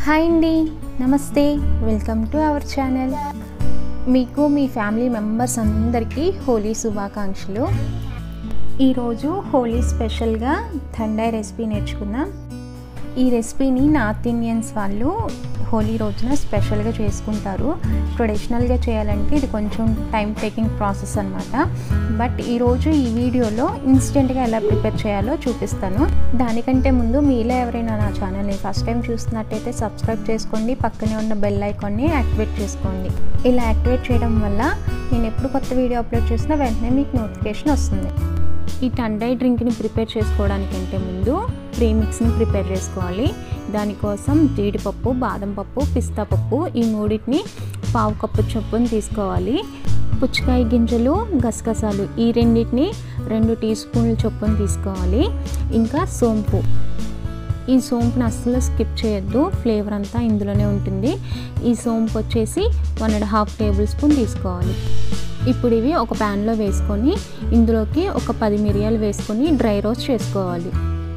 hi అండి నమస్తే welcome to our channel మీకు మీ ఫ్యామిలీ మెంబర్స్ అందరికీ హోలీ శుభాకాంక్షలు ఈరోజు హోలీ స్పెషల్గా థండాయ్ రెసిపీ నేర్చుకుందాం ఈ రెసిపీని నార్త్ ఇండియన్స్ వాళ్ళు హోలీ రోజున స్పెషల్గా చేసుకుంటారు ట్రెడిషనల్గా చేయాలంటే ఇది కొంచెం టైం టేకింగ్ ప్రాసెస్ అనమాట బట్ ఈరోజు ఈ వీడియోలో ఇన్స్టెంట్గా ఎలా ప్రిపేర్ చేయాలో చూపిస్తాను దానికంటే ముందు మీలో ఎవరైనా నా ఛానల్ని ఫస్ట్ టైం చూస్తున్నట్టయితే సబ్స్క్రైబ్ చేసుకోండి పక్కనే ఉన్న బెల్ ఐకాన్ని యాక్టివేట్ చేసుకోండి ఇలా యాక్టివేట్ చేయడం వల్ల నేను ఎప్పుడు కొత్త వీడియో అప్లోడ్ చేసినా వెంటనే మీకు నోటిఫికేషన్ వస్తుంది ఈ టండై డ్రింక్ని ప్రిపేర్ చేసుకోవడానికంటే ముందు ప్రీమిక్స్ని ప్రిపేర్ చేసుకోవాలి దానికోసం జీడిపప్పు బాదం పప్పు పిస్తా పప్పు ఈ మూడింటిని పావు కప్పు చొప్పున తీసుకోవాలి పుచ్చకాయ గింజలు గసగసాలు ఈ రెండింటిని రెండు టీ స్పూన్ల చొప్పున తీసుకోవాలి ఇంకా సోంపు ఈ సోంపుని అస్సలు స్కిప్ చేయొద్దు ఫ్లేవర్ అంతా ఇందులోనే ఉంటుంది ఈ సోంపు వచ్చేసి one and half tablespoon తీసుకోవాలి ఇప్పుడు ఇవి ఒక ప్యాన్లో వేసుకొని ఇందులోకి ఒక పది మిరియాలు వేసుకొని డ్రై రోస్ట్ చేసుకోవాలి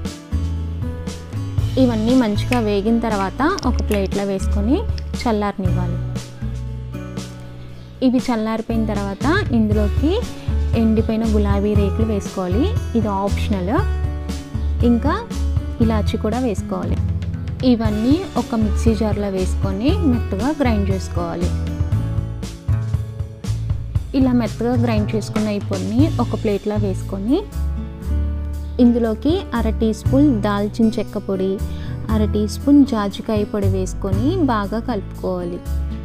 ఇవన్నీ మంచిగా వేగిన తర్వాత ఒక ప్లేట్లో వేసుకొని చల్లారనివ్వాలి ఇవి చల్లారిపోయిన తర్వాత ఇందులోకి ఎండిపోయిన గులాబీ రేకులు వేసుకోవాలి ఇది ఆప్షనల్ ఇంకా ఇలాచి కూడా వేసుకోవాలి ఇవన్నీ ఒక మిక్సీ జార్లో వేసుకొని మెత్తగా గ్రైండ్ చేసుకోవాలి ఇలా మెత్తగా గ్రైండ్ చేసుకున్న ఈ పొడిని ఒక ప్లేట్లో వేసుకొని ఇందులోకి అర టీ స్పూన్ దాల్చిన చెక్క పొడి అర టీ స్పూన్ జాజికాయ పొడి వేసుకొని బాగా కలుపుకోవాలి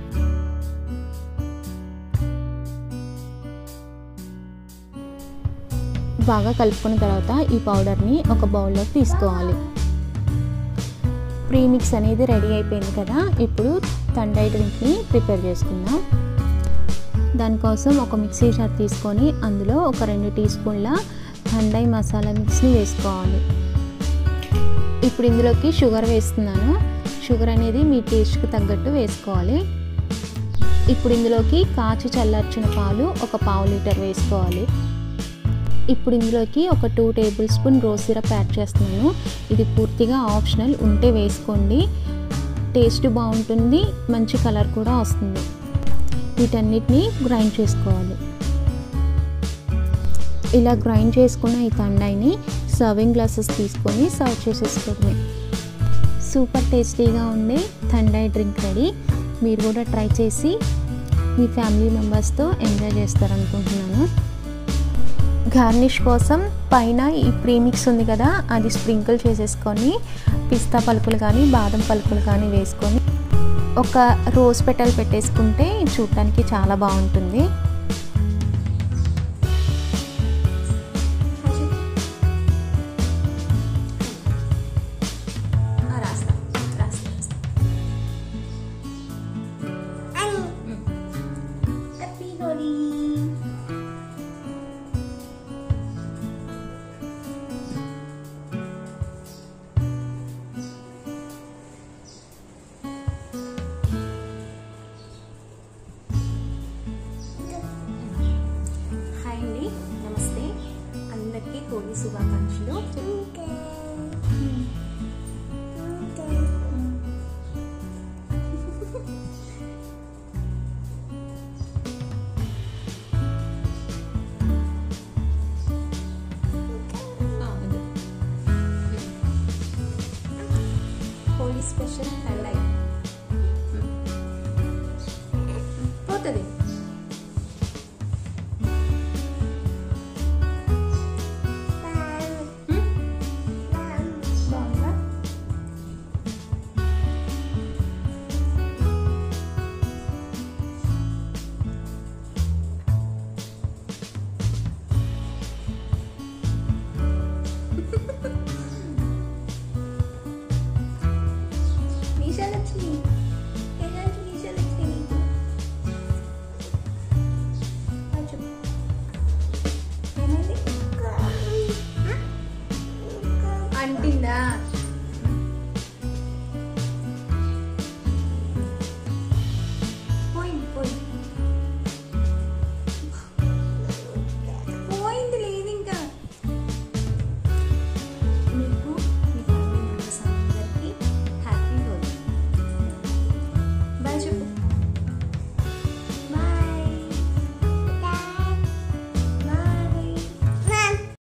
బాగా కలుపుకున్న తర్వాత ఈ పౌడర్ని ఒక బౌల్లోకి తీసుకోవాలి ప్రీమిక్స్ అనేది రెడీ అయిపోయింది కదా ఇప్పుడు తండాయి డ్రింక్ని ప్రిపేర్ చేసుకుందాం దానికోసం ఒక మిక్సీ జార్ తీసుకొని అందులో ఒక రెండు టీ స్పూన్ల ఠండాయి మసాలా మిక్స్ని వేసుకోవాలి ఇప్పుడు ఇందులోకి షుగర్ వేస్తున్నాను షుగర్ అనేది మీ టేస్ట్కి తగ్గట్టు వేసుకోవాలి ఇప్పుడు ఇందులోకి కాచి చల్లార్చిన పాలు ఒక పావు లీటర్ వేసుకోవాలి ఇప్పుడు ఇందులోకి ఒక two tablespoon rose syrup add చేస్తున్నాను ఇది పూర్తిగా ఆప్షనల్ ఉంటే వేసుకోండి టేస్ట్ బాగుంటుంది మంచి కలర్ కూడా వస్తుంది వీటన్నిటిని గ్రైండ్ చేసుకోవాలి ఇలా గ్రైండ్ చేసుకున్న ఈ తండాయిని సర్వింగ్ గ్లాసెస్ తీసుకొని సర్వ్ చేసేసుకోవడమే సూపర్ టేస్టీగా ఉండే థండాయి డ్రింక్ రెడీ మీరు కూడా ట్రై చేసి మీ ఫ్యామిలీ మెంబర్స్తో ఎంజాయ్ చేస్తారనుకుంటున్నాను గార్నిష్ కోసం పైన ఈ ప్రీమిక్స్ ఉంది కదా అది స్ప్రింకిల్ చేసేసుకొని పిస్తా పలుకులు కానీ బాదం పలుకులు కానీ వేసుకొని ఒక రోజ్ పెటల్ పెట్టేసుకుంటే చూడటానికి చాలా బాగుంటుంది హాయ్ అండి నమస్తే అందరికీ హోలీ శుభాకాంక్షలు